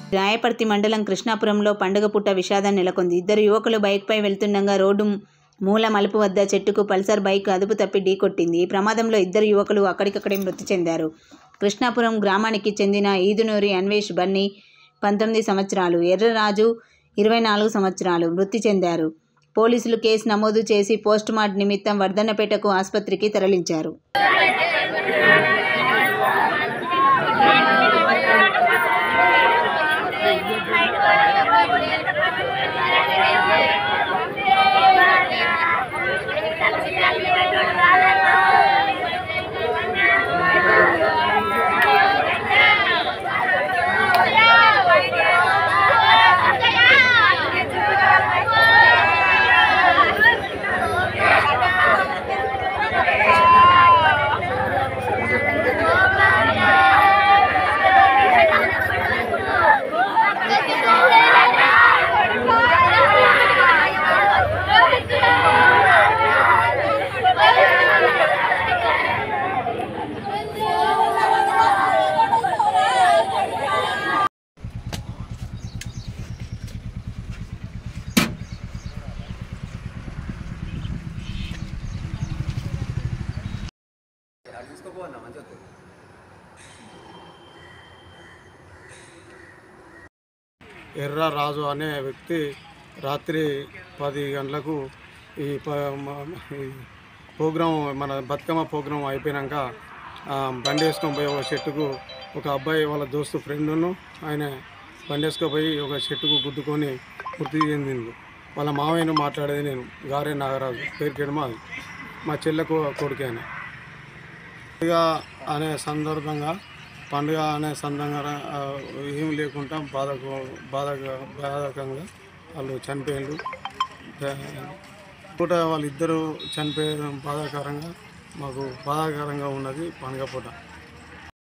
రాయపర్తి మండలం కృష్ణాపురంలో పండుగ పుట్ట విషాదం నెలకొంది ఇద్దరు యువకులు బైక్పై వెళ్తుండగా రోడ్డు మూల మలుపు వద్ద చెట్టుకు పల్సర్ బైక్ అదుపు తప్పి ఢీకొట్టింది ఈ ప్రమాదంలో ఇద్దరు యువకులు అక్కడికక్కడే మృతి చెందారు కృష్ణాపురం గ్రామానికి చెందిన ఈదునూరి అన్వేష్ బన్నీ పంతొమ్మిది సంవత్సరాలు ఎర్రరాజు ఇరవై నాలుగు సంవత్సరాలు మృతి చెందారు పోలీసులు కేసు నమోదు చేసి పోస్టుమార్టం నిమిత్తం వర్ధన్నపేటకు ఆసుపత్రికి తరలించారు ఎర్ర రాజు అనే వ్యక్తి రాత్రి పది గంటలకు ఈ ప- మ- ఈ ప్రోగ్రాం మన బతుకమ్మ ప్రోగ్రాం అయిపోయినాక ఆ, బండి వేసుకొని పోయి ఒక చెట్టుకు ఒక అబ్బాయి వాళ్ళ దోస్తు ఫ్రెండ్ను ఆయన బండి వేసుకొని పోయి ఒక చెట్టుకు గుద్దుకొని మృతి చెందింది వాళ్ళ మావయ్యను మాట్లాడేది నేను గారే నాగరాజు పేరుకేడు మా మా చెల్లెకు కొడుకు ఆయన పండుగ అనే సందర్భంగా పండుగ అనే సందర్భంగా ఆ, ఏం లేకుండా బాధకు బాధ బాధకంగా వాళ్ళు చనిపోయారు పూట వాళ్ళిద్దరూ చనిపోయడం బాధాకరంగా మాకు బాధాకరంగా ఉన్నది పండుగ పూట